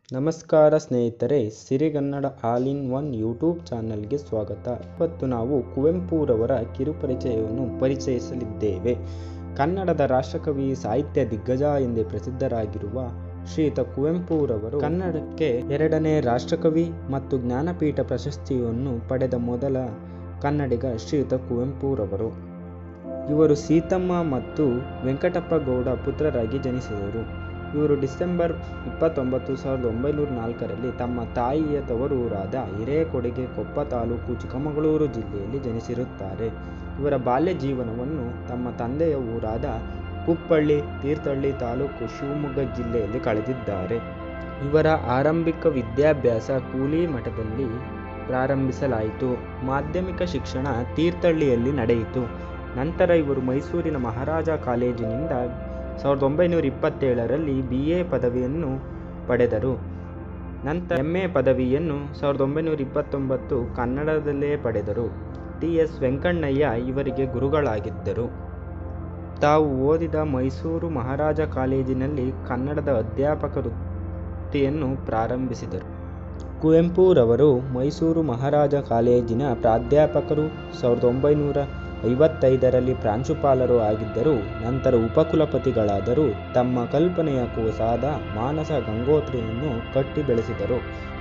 ನಮಸ್ಕಾರ ಸ್ನೇಹಿತರೆ Sirigannada all in one YouTube ಚಾನಲ್ಗೆ ಸ್ವಾಗತ ಇವತ್ತು ನಾವು ಕುವೆಂಪುರವರ ಕಿರುಪರಿಚಯವನ್ನು ಪರಿಚಯಿಸಲಿದ್ದೇವೆ ಕನ್ನಡದ ರಾಷ್ಟ್ರಕವಿ ಸಾಹಿತ್ಯ ದಿಗ್ಗಜ ಎಂದೇ ಪ್ರಸಿದ್ಧರಾಗಿರುವ ಶ್ರೀಯುತ ಕುವೆಂಪುರವರು ಕನ್ನಡಕ್ಕೆ ಎರಡನೇ ರಾಷ್ಟ್ರಕವಿ ಮತ್ತು ಜ್ಞಾನಪೀಠ ಪ್ರಶಸ್ತಿಯನ್ನು ಪಡೆದ ಮೊದಲ ಕನ್ನಡಿಗ ಶ್ರೀಯುತ ಕುವೆಂಪುರವರು ಇವರು ಸೀತಮ್ಮ ಮತ್ತು ವೆಂಕಟಪ್ಪ ಗೌಡ ಪುತ್ರರಾಗಿ ಜನಿಸಿದರು ಇವರು ಡಿಸೆಂಬರ್ ಇಪ್ಪತ್ತೊಂಬತ್ತು ಸಾವಿರದ ಒಂಬೈನೂರ ನಾಲ್ಕರಲ್ಲಿ ತಮ್ಮ ತಾಯಿಯ ತವರೂರಾದ ಹಿರೇಕೊಡಿಗೆ ಕೊಪ್ಪ ತಾಲೂಕು ಚಿಕ್ಕಮಗಳೂರು ಜಿಲ್ಲೆಯಲ್ಲಿ ಜನಿಸಿರುತ್ತಾರೆ ಇವರ ಬಾಲ್ಯ ಜೀವನವನ್ನು ತಮ್ಮ ತಂದೆಯ ಊರಾದ ಕುಪ್ಪಳ್ಳಿ ತೀರ್ಥಹಳ್ಳಿ ತಾಲೂಕು ಶಿವಮೊಗ್ಗ ಜಿಲ್ಲೆಯಲ್ಲಿ ಕಳೆದಿದ್ದಾರೆ ಇವರ ಆರಂಭಿಕ ವಿದ್ಯಾಭ್ಯಾಸ ಕೂಲಿ ಮಠದಲ್ಲಿ ಪ್ರಾರಂಭಿಸಲಾಯಿತು ಮಾಧ್ಯಮಿಕ ಶಿಕ್ಷಣ ತೀರ್ಥಹಳ್ಳಿಯಲ್ಲಿ ನಡೆಯಿತು ನಂತರ ಇವರು ಮೈಸೂರಿನ ಮಹಾರಾಜ ಕಾಲೇಜಿನಿಂದ ಸಾವಿರದ ಒಂಬೈನೂರ ಇಪ್ಪತ್ತೇಳರಲ್ಲಿ ಬಿ ಎ ಪದವಿಯನ್ನು ಪಡೆದರು ನಂತರ ಎಂ ಎ ಪದವಿಯನ್ನು ಸಾವಿರದ ಒಂಬೈನೂರ ಇಪ್ಪತ್ತೊಂಬತ್ತು ಕನ್ನಡದಲ್ಲೇ ಪಡೆದರು ಟಿ ಎಸ್ ವೆಂಕಣ್ಣಯ್ಯ ಇವರಿಗೆ ಗುರುಗಳಾಗಿದ್ದರು ತಾವು ಓದಿದ ಮೈಸೂರು ಮಹಾರಾಜ ಕಾಲೇಜಿನಲ್ಲಿ ಕನ್ನಡದ ಅಧ್ಯಾಪಕ ವೃತ್ತಿಯನ್ನು ಪ್ರಾರಂಭಿಸಿದರು ಕುವೆಂಪುರವರು ಮೈಸೂರು ಮಹಾರಾಜ ಕಾಲೇಜಿನ ಪ್ರಾಧ್ಯಾಪಕರು ಸಾವಿರದ ಒಂಬೈನೂರ ಐವತ್ತೈದರಲ್ಲಿ ಪ್ರಾಂಶುಪಾಲರು ಆಗಿದ್ದರು ನಂತರ ಉಪಕುಲಪತಿಗಳಾದರೂ ತಮ್ಮ ಕಲ್ಪನೆಯ ಕೂಸಾದ ಮಾನಸ ಗಂಗೋತ್ರಿಯನ್ನು ಕಟ್ಟಿ ಬೆಳೆಸಿದರು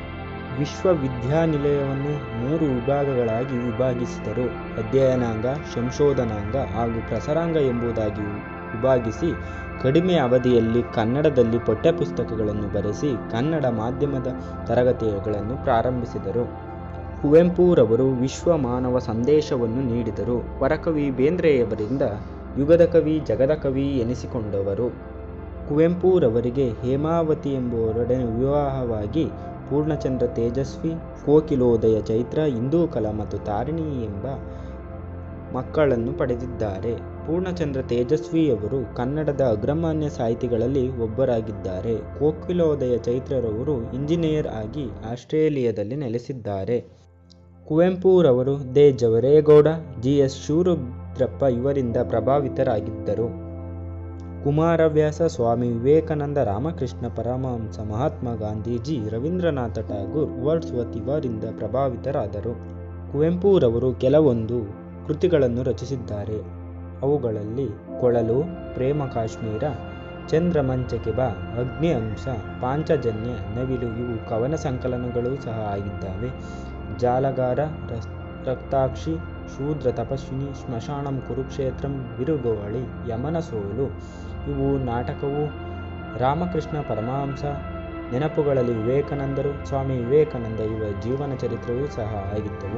ವಿಶ್ವವಿದ್ಯಾನಿಲಯವನ್ನು ಮೂರು ವಿಭಾಗಗಳಾಗಿ ವಿಭಾಗಿಸಿದರು ಅಧ್ಯಯನಾಂಗ ಸಂಶೋಧನಾಂಗ ಹಾಗೂ ಪ್ರಸರಾಂಗ ಎಂಬುದಾಗಿ ವಿಭಾಗಿಸಿ ಕಡಿಮೆ ಅವಧಿಯಲ್ಲಿ ಕನ್ನಡದಲ್ಲಿ ಪಠ್ಯಪುಸ್ತಕಗಳನ್ನು ಬರೆಸಿ ಕನ್ನಡ ಮಾಧ್ಯಮದ ತರಗತಿಗಳನ್ನು ಪ್ರಾರಂಭಿಸಿದರು ಕುವೆಂಪುರವರು ವಿಶ್ವ ಮಾನವ ಸಂದೇಶವನ್ನು ನೀಡಿದರು ವರಕವಿ ಬೇಂದ್ರೆಯವರಿಂದ ಯುಗದ ಕವಿ ಜಗದ ಕವಿ ಎನಿಸಿಕೊಂಡವರು ಕುವೆಂಪುರವರಿಗೆ ಹೇಮಾವತಿ ಎಂಬುವರೊಡನೆ ವಿವಾಹವಾಗಿ ಪೂರ್ಣಚಂದ್ರ ತೇಜಸ್ವಿ ಕೋಕಿಲೋದಯ ಚೈತ್ರ ಇಂದೂಕಲ ಮತ್ತು ತಾರಿಣಿ ಎಂಬ ಮಕ್ಕಳನ್ನು ಪಡೆದಿದ್ದಾರೆ ಪೂರ್ಣಚಂದ್ರ ತೇಜಸ್ವಿಯವರು ಕನ್ನಡದ ಅಗ್ರಮಾನ್ಯ ಸಾಹಿತಿಗಳಲ್ಲಿ ಒಬ್ಬರಾಗಿದ್ದಾರೆ ಕೋಕಿಲೋದಯ ಚೈತ್ರರವರು ಇಂಜಿನಿಯರ್ ಆಗಿ ಆಸ್ಟ್ರೇಲಿಯಾದಲ್ಲಿ ನೆಲೆಸಿದ್ದಾರೆ ಕುವೆಂಪುರವರು ದೇ ಜವರೇಗೌಡ ಜಿ ಎಸ್ ಶಿವರುದ್ರಪ್ಪ ಇವರಿಂದ ಪ್ರಭಾವಿತರಾಗಿದ್ದರು ಕುಮಾರವ್ಯಾಸ ಸ್ವಾಮಿ ವಿವೇಕಾನಂದ ರಾಮಕೃಷ್ಣ ಪರಮಹಂಸ ಮಹಾತ್ಮ ಗಾಂಧೀಜಿ ರವೀಂದ್ರನಾಥ ಠಾಗೂರ್ ವರ್ಡ್ಸ್ವತ್ ಇವರಿಂದ ಪ್ರಭಾವಿತರಾದರು ಕುವೆಂಪುರವರು ಕೆಲವೊಂದು ಕೃತಿಗಳನ್ನು ರಚಿಸಿದ್ದಾರೆ ಅವುಗಳಲ್ಲಿ ಕೊಳಲು ಪ್ರೇಮ ಕಾಶ್ಮೀರ ಚಂದ್ರಮಂಚಕೆ ಬಾ ಅಗ್ನಿ ಅಂಶ ಪಾಂಚಜನ್ಯ ನವಿಲು ಇವು ಕವನ ಸಂಕಲನಗಳು ಸಹ ಆಗಿದ್ದಾವೆ ಜಾಲಗಾರ ರಕ್ತಾಕ್ಷಿ ಶೂದ್ರ ತಪಸ್ವಿನಿ ಸ್ಮಶಾನಂ ಕುರುಕ್ಷೇತ್ರಂ ಬಿರುಗೋವಳಿ ಯಮನ ಸೋಲು ಇವು ನಾಟಕವು ರಾಮಕೃಷ್ಣ ಪರಮಹಂಸ ನೆನಪುಗಳಲ್ಲಿ ವಿವೇಕಾನಂದರು ಸ್ವಾಮಿ ವಿವೇಕಾನಂದ ಇವರ ಜೀವನ ಚರಿತ್ರೆಯೂ ಸಹ ಆಗಿದ್ದವು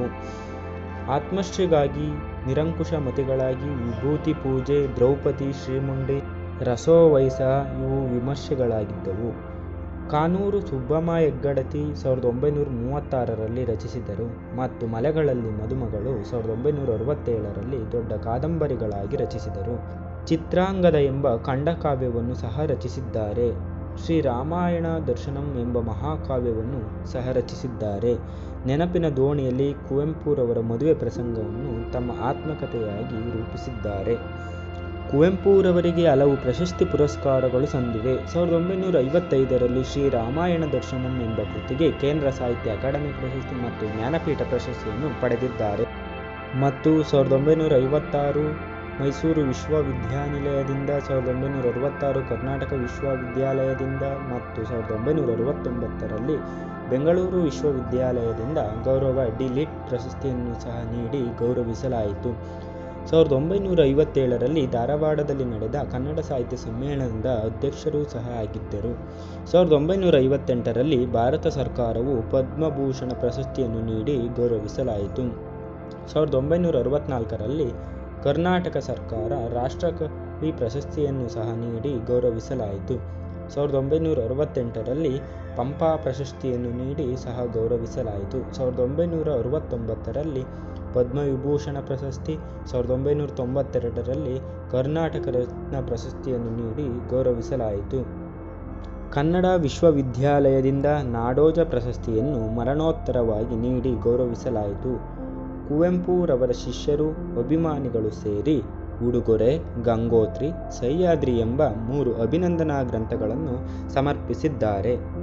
ಆತ್ಮಶ್ರೀಗಾಗಿ ನಿರಂಕುಶ ಮತಿಗಳಾಗಿ ವಿಭೂತಿ ಪೂಜೆ ದ್ರೌಪದಿ ಶ್ರೀಮುಂಡಿ ರಸೋವೈಸ ಇವು ವಿಮರ್ಶೆಗಳಾಗಿದ್ದವು ಕಾನೂರು ಸುಬ್ಬಮ್ಮ ಹೆಗ್ಗಡತಿ ಸಾವಿರದ ಒಂಬೈನೂರ ಮೂವತ್ತಾರರಲ್ಲಿ ರಚಿಸಿದರು ಮತ್ತು ಮಲೆಗಳಲ್ಲಿ ಮದುಮಗಳು ಸಾವಿರದ ಒಂಬೈನೂರ ಅರವತ್ತೇಳರಲ್ಲಿ ದೊಡ್ಡ ಕಾದಂಬರಿಗಳಾಗಿ ರಚಿಸಿದರು ಚಿತ್ರಾಂಗದ ಎಂಬ ಖಂಡಕಾವ್ಯವನ್ನು ಸಹ ರಚಿಸಿದ್ದಾರೆ ಶ್ರೀ ರಾಮಾಯಣ ದರ್ಶನಂ ಎಂಬ ಮಹಾಕಾವ್ಯವನ್ನು ಸಹ ರಚಿಸಿದ್ದಾರೆ ನೆನಪಿನ ದೋಣಿಯಲ್ಲಿ ಕುವೆಂಪುರವರ ಮದುವೆ ಪ್ರಸಂಗವನ್ನು ತಮ್ಮ ಆತ್ಮಕಥೆಯಾಗಿ ರೂಪಿಸಿದ್ದಾರೆ ಕುವೆಂಪುರವರಿಗೆ ಹಲವು ಪ್ರಶಸ್ತಿ ಪುರಸ್ಕಾರಗಳು ಸಂದಿವೆ ಸಾವಿರದ ಒಂಬೈನೂರ ಐವತ್ತೈದರಲ್ಲಿ ಶ್ರೀ ರಾಮಾಯಣ ದರ್ಶನಂ ಎಂಬ ಕೃತಿಗೆ ಕೇಂದ್ರ ಸಾಹಿತ್ಯ ಅಕಾಡೆಮಿ ಪ್ರಶಸ್ತಿ ಮತ್ತು ಜ್ಞಾನಪೀಠ ಪ್ರಶಸ್ತಿಯನ್ನು ಪಡೆದಿದ್ದಾರೆ ಮತ್ತು ಸಾವಿರದ ಒಂಬೈನೂರ ಐವತ್ತಾರು ಮೈಸೂರು ವಿಶ್ವವಿದ್ಯಾನಿಲಯದಿಂದ ಸಾವಿರದ ಒಂಬೈನೂರ ಅರವತ್ತಾರು ಕರ್ನಾಟಕ ವಿಶ್ವವಿದ್ಯಾಲಯದಿಂದ ಮತ್ತು ಸಾವಿರದ ಒಂಬೈನೂರ ಅರವತ್ತೊಂಬತ್ತರಲ್ಲಿ ಬೆಂಗಳೂರು ವಿಶ್ವವಿದ್ಯಾಲಯದಿಂದ ಗೌರವ ಡಿ ಲಿಟ್ ಪ್ರಶಸ್ತಿಯನ್ನು ಸಹ ನೀಡಿ ಗೌರವಿಸಲಾಯಿತು ಸಾವಿರದ ಒಂಬೈನೂರ ಐವತ್ತೇಳರಲ್ಲಿ ಧಾರವಾಡದಲ್ಲಿ ನಡೆದ ಕನ್ನಡ ಸಾಹಿತ್ಯ ಸಮ್ಮೇಳನದ ಅಧ್ಯಕ್ಷರೂ ಸಹ ಆಗಿದ್ದರು ಸಾವಿರದ ಒಂಬೈನೂರ ಐವತ್ತೆಂಟರಲ್ಲಿ ಭಾರತ ಸರ್ಕಾರವು ಪದ್ಮಭೂಷಣ ಪ್ರಶಸ್ತಿಯನ್ನು ನೀಡಿ ಗೌರವಿಸಲಾಯಿತು ಸಾವಿರದ ಒಂಬೈನೂರ ಅರವತ್ನಾಲ್ಕರಲ್ಲಿ ಕರ್ನಾಟಕ ಸರ್ಕಾರ ರಾಷ್ಟ್ರಕವಿ ಪ್ರಶಸ್ತಿಯನ್ನು ಸಹ ನೀಡಿ ಗೌರವಿಸಲಾಯಿತು ಸಾವಿರದ ಒಂಬೈನೂರ ಅರವತ್ತೆಂಟರಲ್ಲಿ ಪಂಪಾ ಪ್ರಶಸ್ತಿಯನ್ನು ನೀಡಿ ಸಹ ಗೌರವಿಸಲಾಯಿತು ಸಾವಿರದ ಒಂಬೈನೂರ ಅರವತ್ತೊಂಬತ್ತರಲ್ಲಿ ಪದ್ಮವಿಭೂಷಣ ಪ್ರಶಸ್ತಿ ಸಾವಿರದ ಒಂಬೈನೂರ ತೊಂಬತ್ತೆರಡರಲ್ಲಿ ಕರ್ನಾಟಕ ರತ್ನ ಪ್ರಶಸ್ತಿಯನ್ನು ನೀಡಿ ಗೌರವಿಸಲಾಯಿತು ಕನ್ನಡ ವಿಶ್ವವಿದ್ಯಾಲಯದಿಂದ ನಾಡೋಜ ಪ್ರಶಸ್ತಿಯನ್ನು ಮರಣೋತ್ತರವಾಗಿ ನೀಡಿ ಗೌರವಿಸಲಾಯಿತು ಕುವೆಂಪುರವರ ಶಿಷ್ಯರು ಅಭಿಮಾನಿಗಳು ಸೇರಿ ಉಡುಗೊರೆ ಗಂಗೋತ್ರಿ ಸಹ್ಯಾದ್ರಿ ಎಂಬ ಮೂರು ಅಭಿನಂದನಾ ಗ್ರಂಥಗಳನ್ನು ಸಮರ್ಪಿಸಿದ್ದಾರೆ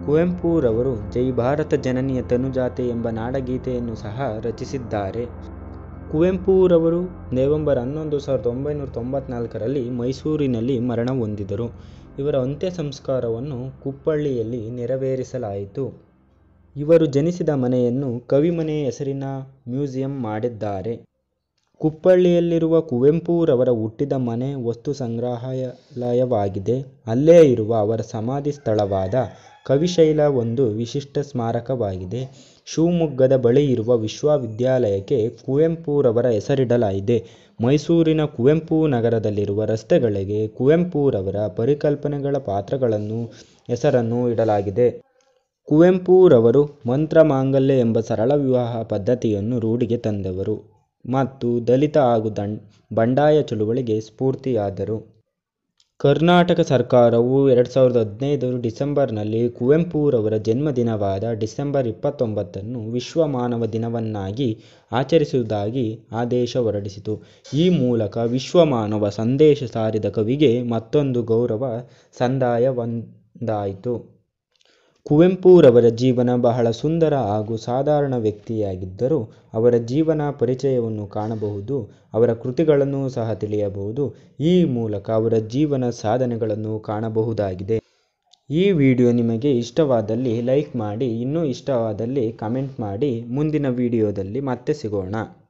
ಕುವೆಂಪುರವರು ಜೈ ಭಾರತ ಜನನಿಯ ತನುಜಾತೆ ಎಂಬ ನಾಡಗೀತೆಯನ್ನು ಸಹ ರಚಿಸಿದ್ದಾರೆ ಕುವೆಂಪುರವರು ನವೆಂಬರ್ ಹನ್ನೊಂದು ಸಾವಿರದ ಒಂಬೈನೂರ ತೊಂಬತ್ನಾಲ್ಕರಲ್ಲಿ ಮೈಸೂರಿನಲ್ಲಿ ಮರಣ ಹೊಂದಿದರು ಇವರ ಅಂತ್ಯ ಸಂಸ್ಕಾರವನ್ನು ಕುಪ್ಪಳ್ಳಿಯಲ್ಲಿ ನೆರವೇರಿಸಲಾಯಿತು ಇವರು ಜನಿಸಿದ ಮನೆಯನ್ನು ಕವಿಮನೆ ಹೆಸರಿನ ಮ್ಯೂಸಿಯಂ ಮಾಡಿದ್ದಾರೆ ಕುಪ್ಪಳ್ಳಿಯಲ್ಲಿರುವ ಕುವೆಂಪುರವರ ಹುಟ್ಟಿದ ಮನೆ ವಸ್ತು ಸಂಗ್ರಹಾಲಯವಾಗಿದೆ ಅಲ್ಲೇ ಇರುವ ಅವರ ಸಮಾಧಿ ಸ್ಥಳವಾದ ಕವಿಶೈಲ ಒಂದು ವಿಶಿಷ್ಟ ಸ್ಮಾರಕವಾಗಿದೆ ಶಿವಮೊಗ್ಗದ ಬಳಿ ಇರುವ ವಿಶ್ವವಿದ್ಯಾಲಯಕ್ಕೆ ಕುವೆಂಪುರವರ ಹೆಸರಿಡಲಾಗಿದೆ ಮೈಸೂರಿನ ಕುವೆಂಪು ನಗರದಲ್ಲಿರುವ ರಸ್ತೆಗಳಿಗೆ ಕುವೆಂಪುರವರ ಪರಿಕಲ್ಪನೆಗಳ ಪಾತ್ರಗಳನ್ನು ಹೆಸರನ್ನು ಇಡಲಾಗಿದೆ ಕುವೆಂಪುರವರು ಮಂತ್ರ ಮಾಂಗಲ್ಯ ಎಂಬ ಸರಳ ವಿವಾಹ ಪದ್ಧತಿಯನ್ನು ರೂಢಿಗೆ ತಂದವರು ಮತ್ತು ದಲಿತ ಹಾಗೂ ದಂಡ್ ಬಂಡಾಯ ಚಳುವಳಿಗೆ ಸ್ಫೂರ್ತಿಯಾದರು ಕರ್ನಾಟಕ ಸರ್ಕಾರವು ಎರಡು ಸಾವಿರದ ಹದಿನೈದರ ಡಿಸೆಂಬರ್ನಲ್ಲಿ ಕುವೆಂಪುರವರ ಜನ್ಮದಿನವಾದ ಡಿಸೆಂಬರ್ ಇಪ್ಪತ್ತೊಂಬತ್ತನ್ನು ವಿಶ್ವ ಮಾನವ ದಿನವನ್ನಾಗಿ ಆಚರಿಸುವುದಾಗಿ ಆದೇಶ ಹೊರಡಿಸಿತು ಈ ಮೂಲಕ ವಿಶ್ವ ಮಾನವ ಸಂದೇಶ ಸಾರಿದ ಕವಿಗೆ ಮತ್ತೊಂದು ಗೌರವ ಸಂದಾಯವಂದಾಯಿತು ಕುವೆಂಪುರವರ ಜೀವನ ಬಹಳ ಸುಂದರ ಹಾಗೂ ಸಾಧಾರಣ ವ್ಯಕ್ತಿಯಾಗಿದ್ದರು ಅವರ ಜೀವನ ಪರಿಚಯವನ್ನು ಕಾಣಬಹುದು ಅವರ ಕೃತಿಗಳನ್ನು ಸಹ ತಿಳಿಯಬಹುದು ಈ ಮೂಲಕ ಅವರ ಜೀವನ ಸಾಧನೆಗಳನ್ನು ಕಾಣಬಹುದಾಗಿದೆ ಈ ವಿಡಿಯೋ ನಿಮಗೆ ಇಷ್ಟವಾದಲ್ಲಿ ಲೈಕ್ ಮಾಡಿ ಇನ್ನೂ ಇಷ್ಟವಾದಲ್ಲಿ ಕಮೆಂಟ್ ಮಾಡಿ ಮುಂದಿನ ವಿಡಿಯೋದಲ್ಲಿ ಮತ್ತೆ ಸಿಗೋಣ